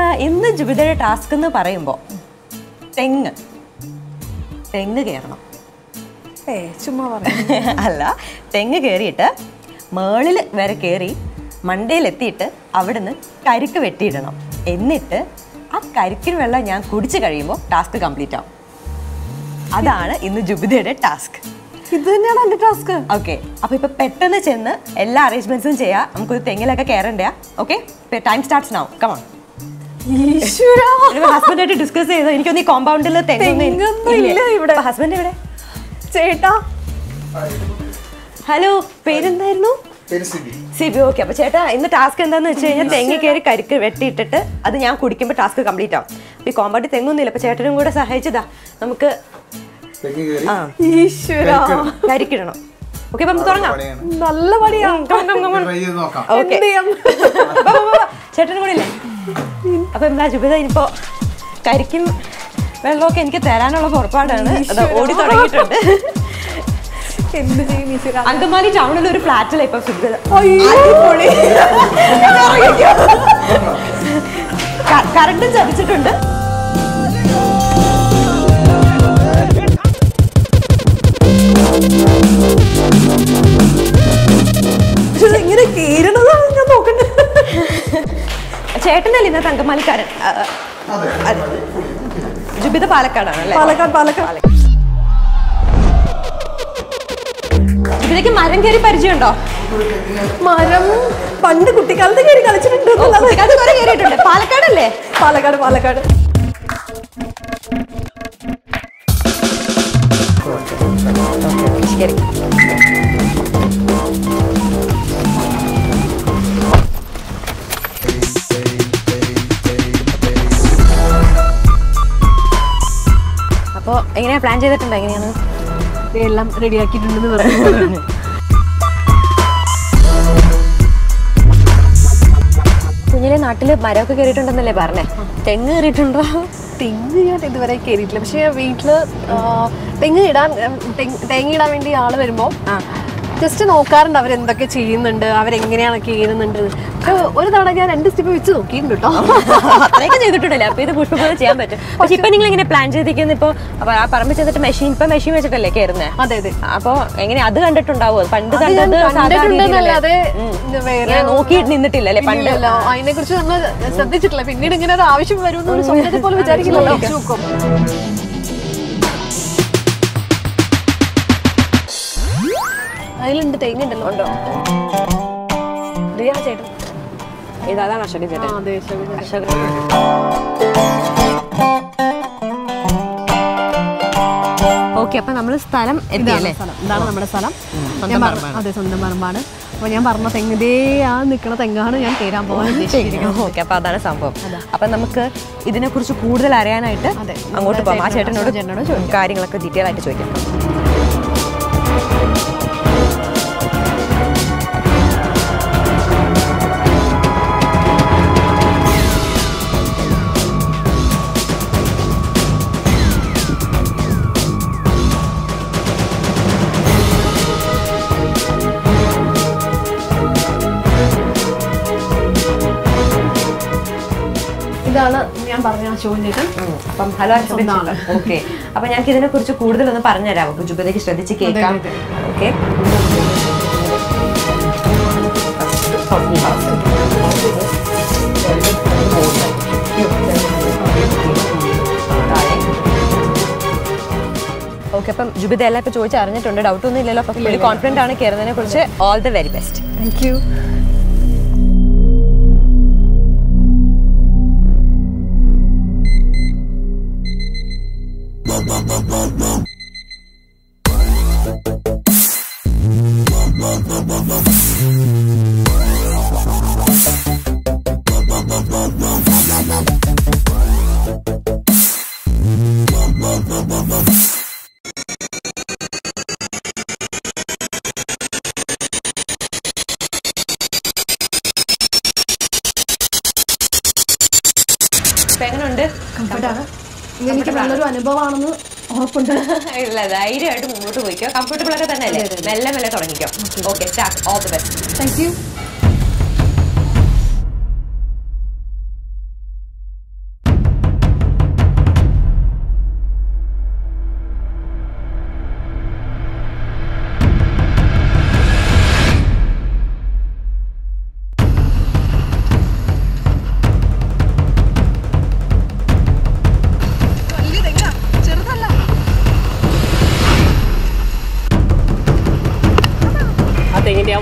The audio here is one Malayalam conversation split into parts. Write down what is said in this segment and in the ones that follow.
ഇന്ന് ജുബിതയുടെ ടാസ്ക് എന്ന് പറയുമ്പോൾ തെങ്ങ് തെങ്ങ് കയറണം ഏ ചുമ്മാ പറയാം അല്ല തെങ്ങ് കയറിയിട്ട് മേളിൽ വരെ കയറി മണ്ടയിലെത്തിയിട്ട് അവിടുന്ന് കരിക്ക് വെട്ടിയിടണം എന്നിട്ട് ആ കരിക്കിന് വെള്ളം ഞാൻ കുടിച്ചു കഴിയുമ്പോൾ ടാസ്ക് കംപ്ലീറ്റ് ആവും അതാണ് ഇന്ന് ജുബിതയുടെ ടാസ്ക് ഇത് തന്നെയാണ് എന്റെ ടാസ്ക് ഓക്കെ അപ്പൊ ഇപ്പൊ പെട്ടെന്ന് ചെന്ന് എല്ലാ അറേഞ്ച്മെന്റ്സും ചെയ്യാം നമുക്കൊരു തെങ്ങിലൊക്കെ കയറണ്ടേ ഓക്കെ ടൈം സ്റ്റാർട്ട്സ് നാവും കമാൺ ഈശ്വര ഹസ്ബൻഡായിട്ട് ഡിസ്കസ് ചെയ്തോ എനിക്കൊന്നും ഈ കോമ്പൗണ്ടിൽ തെങ്ങൊന്നും ഇല്ല ഇവിടെ. ഹസ്ബൻഡ് ഇവിടെ ചേട്ടാ ഹലോ പേരെന്തായിരുന്നു സിബി ഓക്കെ അപ്പൊ ചേട്ടാ ഇന്ന് ടാസ്ക് എന്താന്ന് വെച്ച് കഴിഞ്ഞാൽ തെങ്ങ് കയറി കരിക്ക് വെട്ടിയിട്ടിട്ട് അത് ഞാൻ കുടിക്കുമ്പോൾ ടാസ്ക് കംപ്ലീറ്റ് ആവും അപ്പൊ ഈ കോമ്പൗണ്ടിൽ തെങ്ങൊന്നുമില്ല അപ്പൊ ചേട്ടനും കൂടെ സഹായിച്ചതാ നമുക്ക് തെങ്ങ് കയറി ആ ഈശ്വര കരിക്കിടണം ഓക്കെ അപ്പൊ നമുക്ക് തുടങ്ങാം പണിയാണ്. നല്ല പണിയാ ഉം, come on, come on, come on. Try ചെയ്ത് നോക്കാം ഓക്കെ എന്ത് ചെയ്യാം? ചേട്ടനും കൂടെ ഇല്ലേ അപ്പൊ എന്താ ജുബിത ഇനിയിപ്പോ കരിക്കും വെള്ളമൊക്കെ എനിക്ക് തരാനുള്ള പുറപ്പാടാണ് അത് ഓടി തുടങ്ങിയിട്ടുണ്ട് എന്ത് ചെയ്യും ഈശ്വര അങ്കമാലി ടൗണിൽ ഒരു ഫ്ലാറ്റില ഇപ്പൊ ജുബിത അയ്യോ. അടിപൊളി. ക- കറണ്ടും ചതിച്ചിട്ടുണ്ട് പക്ഷെ ഇത് എങ്ങനെ കീരണതാണ് ഞാൻ നോക്കണ്ടേ ചേട്ടനല്ലേ ഇന്നത്തെ അങ്കമാലിക്കാരൻ ആ, അതെ അതെ. ജുബിത പാലക്കാടാണ് അല്ലേ പാലക്കാട് പാലക്കാട് ജുബിതയ്ക്ക് മരം കയറി പരിചയമുണ്ടോ മരം പണ്ട് കുട്ടിക്കാലത്ത് കയറി കളിച്ചിട്ടുണ്ട് ഓ, എന്നുള്ളത്. കുട്ടിക്കാലത്ത് കുറെ കയറിയിട്ടുണ്ട് പാലക്കാടല്ലേ പാലക്കാട് പാലക്കാട് ശരി അപ്പോ എങ്ങനെയാ പ്ലാൻ ചെയ്തിട്ടുണ്ടോ എങ്ങനെയാണ് എല്ലാം റെഡിയാക്കിയിട്ടുണ്ടെന്ന് പറഞ്ഞു കുഞ്ഞിലെ നാട്ടില് മരമൊക്കെ കയറിയിട്ടുണ്ടെന്നല്ലേ പറഞ്ഞേ തെങ്ങ് കയറിയിട്ടുണ്ടോ തെങ്ങ് ഞാൻ ഇതുവരെ കയറിയിട്ടില്ല പക്ഷേ വീട്ടില് ആ, തെങ്ങ് ഇടാൻ ഉം, തെങ്ങ് തേങ്ങ ഇടാൻ വേണ്ടി ആള് വരുമ്പോ ജസ്റ്റ് നോക്കാറുണ്ട് അവരെന്തൊക്കെ ചെയ്യുന്നുണ്ട് അവരെങ്ങനെയാണ് കയറുന്നുണ്ട് പക്ഷെ ഒരു തവണ ഞാൻ രണ്ട് സ്റ്റെപ്പ് വെച്ച് നോക്കിയിട്ടുണ്ട് കേട്ടോ അത്രയൊക്കെ ചെയ്തിട്ടുണ്ടല്ലേ അപ്പൊ ഇത് പുഷ്പപോലെ ചെയ്യാൻ പറ്റും പക്ഷെ ഇപ്പൊ നിങ്ങൾ ഇങ്ങനെ പ്ലാൻ ചെയ്തിരിക്കുന്ന ഇപ്പൊ അപ്പൊ ആ പറമ്പിൽ ചെന്നിട്ട് മെഷീൻ ഇപ്പൊ മെഷീൻ വെച്ചിട്ടല്ലേ കയറുന്നേ അതെ അതെ അപ്പൊ എങ്ങനെ അത് കണ്ടിട്ടുണ്ടാവോ പണ്ട് അത് ഞാൻ കണ്ടത് സാധാ കണ്ടിട്ടുണ്ടെന്നല്ലാതെ രീതിയിലല്ലേ? വേറെ ഇങ്ങനെ നോക്കി നിന്നിട്ടില്ല അല്ലേ പണ്ട് ഇല്ലല്ലോ അതിനെ കുറിച്ച് നമ്മൾ ശ്രദ്ധിച്ചിട്ടില്ല പിന്നീട് ഇങ്ങനെ ഒരു ആവശ്യം വരുമെന്ന് ഒരു സ്വപ്നത്തെ പോലെ വിചാരിക്കില്ലല്ലോ നോക്കും അതിലുണ്ട് തേങ്ങ ഉണ്ടല്ലോ ഉണ്ടോ റിയ ചേട്ടൻ ഇതാണ് അശോകൻ ചേട്ടൻ അതെ ശരി അശോകൻ ഓക്കെ അപ്പൊ നമ്മള് സ്ഥലം എത്തിയല്ലേ സ്ഥലം ഇതാണ് നമ്മുടെ സ്ഥലം ഞാൻ പറഞ്ഞ അതെ സ്വന്തം പറമ്പാണ് അപ്പൊ ഞാൻ പറഞ്ഞ തെങ്ങതേ ആ നിൽക്കുന്ന തെങ്ങാണ് ഞാൻ കയറാൻ പോകാൻ ഉദ്ദേശിച്ചിരിക്കുന്നത് ഓക്കെ അപ്പൊ അതാണ് സംഭവം അപ്പൊ നമുക്ക് ഇതിനെ കുറിച്ച് കൂടുതൽ അറിയാനായിട്ട് അതെ. അങ്ങോട്ട് പോകാം ആ ചേട്ടനോട് ചേട്ടനോട് കാര്യങ്ങളൊക്കെ ഡീറ്റെയിൽ ആയിട്ട് ചോദിക്കാം ഇതാണ് ഞാൻ പറഞ്ഞ ആ ചോദ്യം ചേട്ടൻ അപ്പം ഹലോ സ്വന്തമാണ്. ഓക്കെ അപ്പൊ ഞങ്ങൾക്ക് ഇതിനെ കുറിച്ച് കൂടുതലൊന്ന് പറഞ്ഞുതരാമോ അപ്പൊ ജുബിലേക്ക് ശ്രദ്ധിച്ച് കേൾക്കാം അതെ, ഓക്കെ ഓക്കെ അപ്പം ജുബിത എല്ലാം ഇപ്പൊ ചോദിച്ച് അറിഞ്ഞിട്ടുണ്ട് ഡൗട്ട് ഒന്നും ഇല്ലല്ലോ അപ്പൊ ഫുള്ളി കോൺഫിഡന്റ് ആണ് കയറുന്നതിനെ കുറിച്ച് all the very best thank you ഇപ്പൊ എങ്ങനെയുണ്ട് കംഫർട്ടാണ് എനിക്ക് നല്ലൊരു അനുഭവമാണെന്ന് ഉറപ്പുണ്ട് ഇല്ല ധൈര്യമായിട്ട് മുമ്പോട്ട് പോയിക്കോ കംഫർട്ടബിൾ ഒക്കെ തന്നെ അല്ലേ മെല്ലെ മെല്ലെ തുടങ്ങിക്കോ okay start all the best thank you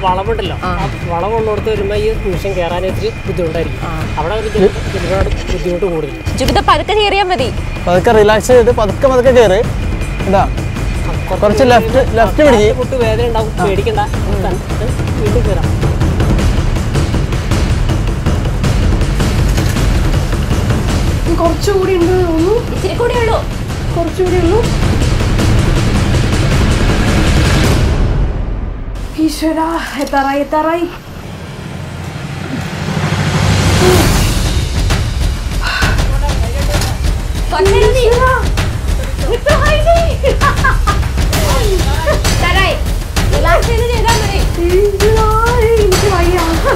വളവുണ്ടല്ലോ ആ വളവുള്ളിടത്ത് വരുമ്പോൾ ഈ നിമിഷം കയറാൻ ഇത്തിരി ബുദ്ധിമുട്ടായിരിക്കും അവിടെ ഒരു ജന- ഒരുപാട് ബുദ്ധിമുട്ട് കൂടുതൽ ജുബിത പതുക്കെ കയറിയാൽ മതി പതുക്കെ റിലാക്സ് ചെയ്ത് പതുക്കെ പതുക്കെ കയറി ഇതാ കുറച്ച് ലെഫ്റ്റ് ലെഫ്റ്റ് പിടിക്ക് കുട്ടി വേദന ഉണ്ടാവും പേടിക്കണ്ട തന്നിട്ട് വീണ്ടും കയറാം കുറച്ചുകൂടി ഉണ്ട് തോന്നുന്നു ഇച്ചിരി കൂടെ ഉള്ളൂ കുറച്ചുകൂടി ഉള്ളൂ ഈശ്വര എത്താറായി എത്താറായി ഈശ്വരാ, എനിക്ക് വയ്യ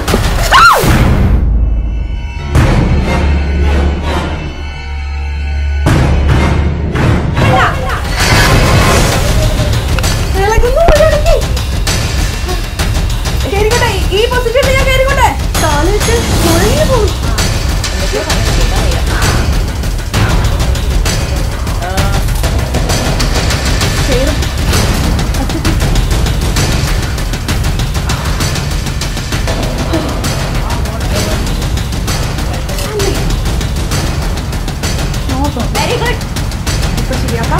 ഇളകുന്നു, ഇളക്കി. കേറിക്കോട്ടെ, ഈ പൊസിഷനിൽ ഞാൻ കേറിക്കോട്ടെ കാലിട്ട് കുഴഞ്ഞു പോകും വെരി ഗുഡ് ഇപ്പൊ ശരിയാക്കാം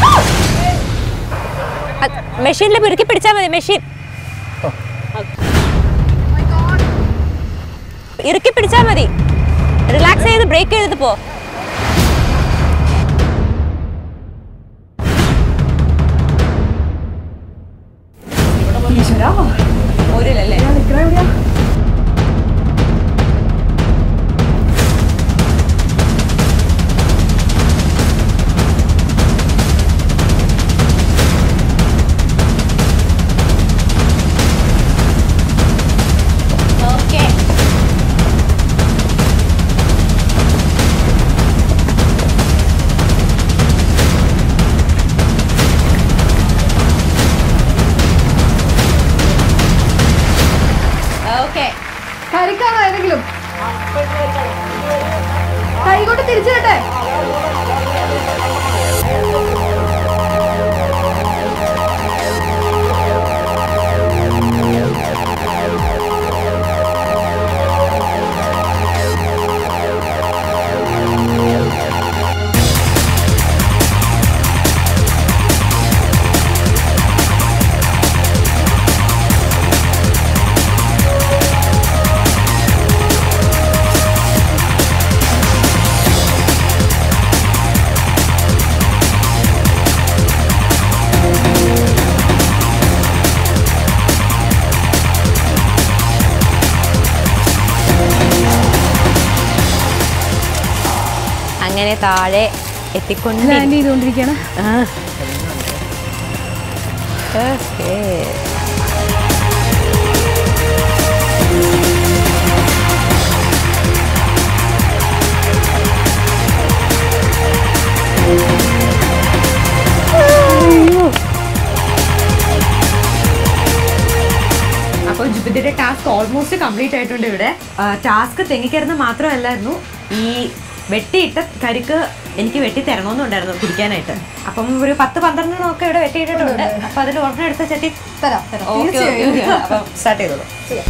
മെഷീനിൽ മുറുക്കി പിടിച്ചാൽ മതി മെഷീൻ ഇറുക്കി പിടിച്ചാൽ മതി റിലാക്സ് ചെയ്ത് ബ്രേക്ക് ചെയ്തിട്ട് പോ ഈശ്വരാ ഒരിലല്ലേ ഞാൻ നിൽക്കണ എവിടെയാ ഓക്കെ ഓക്കെ കരിക്കാണോ ഏതെങ്കിലും കൈകൊണ്ട് തിരിച്ചിട്ടെ അങ്ങനെ താഴെ എത്തിക്കൊണ്ട് ലാൻഡ് ചെയ്തുകൊണ്ടിരിക്കുകയാണ് അപ്പോൾ ജുബിദിയുടെ ടാസ്ക് ഓൾമോസ്റ്റ് കംപ്ലീറ്റ് ആയിട്ടുണ്ട് ഇവിടെ ടാസ്ക് തെങ്ങിക്കരുന്ന് മാത്രമല്ലായിരുന്നു ഈ വെട്ടിയിട്ട കരിക്ക് എനിക്ക് വെട്ടി തരണമെന്നുണ്ടായിരുന്നു കുടിക്കാനായിട്ട് അപ്പം ഒരു പത്ത് പന്ത്രണ്ടെണ്ണം ഒക്കെ ഇവിടെ വെട്ടിയിട്ടിട്ടുണ്ട് അപ്പൊ അതിൽ ഒരെണ്ണം എടുത്ത ചെത്തി തരാം തരാം ഓക്കെ തീർച്ചയായും അപ്പം സ്റ്റാർട്ട് ചെയ്തോളൂ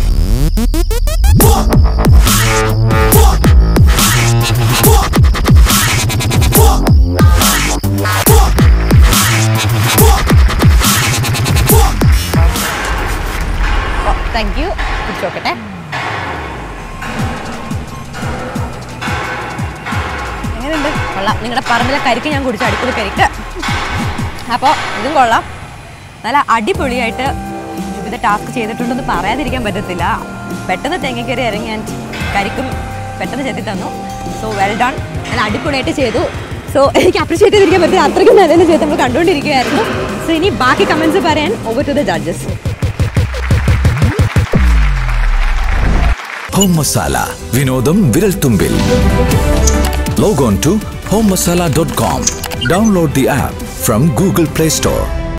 താങ്ക് യു പിടിച്ചോക്കട്ടെ എങ്ങനെയുണ്ട് കൊള്ളാം നിങ്ങളുടെ പറമ്പിലെ കരിക്ക് ഞാൻ കുടിച്ചു അടിപൊളി കരിക്ക് അപ്പോൾ ഇതും കൊള്ളാം നല്ല അടിപൊളിയായിട്ട് ഇത് ടാസ്ക് ചെയ്തിട്ടുണ്ടെന്ന് പറയാതിരിക്കാൻ പറ്റത്തില്ല പെട്ടെന്ന് തെങ്ങിക്കറി ഇറങ്ങി ഞാൻ കരിക്കും പെട്ടെന്ന് ചെത്തി തന്നു സോ വെൽ ഡൺ നല്ല അടിപൊളിയായിട്ട് ചെയ്തു സോ എനിക്ക് അപ്രിഷിയേറ്റ് ചെയ്തിരിക്കാൻ പറ്റില്ല അത്രയ്ക്കും നല്ലതെന്ന് ചെയ്ത് നമ്മൾ കണ്ടുകൊണ്ടിരിക്കുകയായിരുന്നു സോ ഇനി ബാക്കി കമൻസ് പറയാൻ over to the judges home masala വിനോദം വിരൽത്തുമ്പിൽ log on to home masala dot com download the app from Google Play store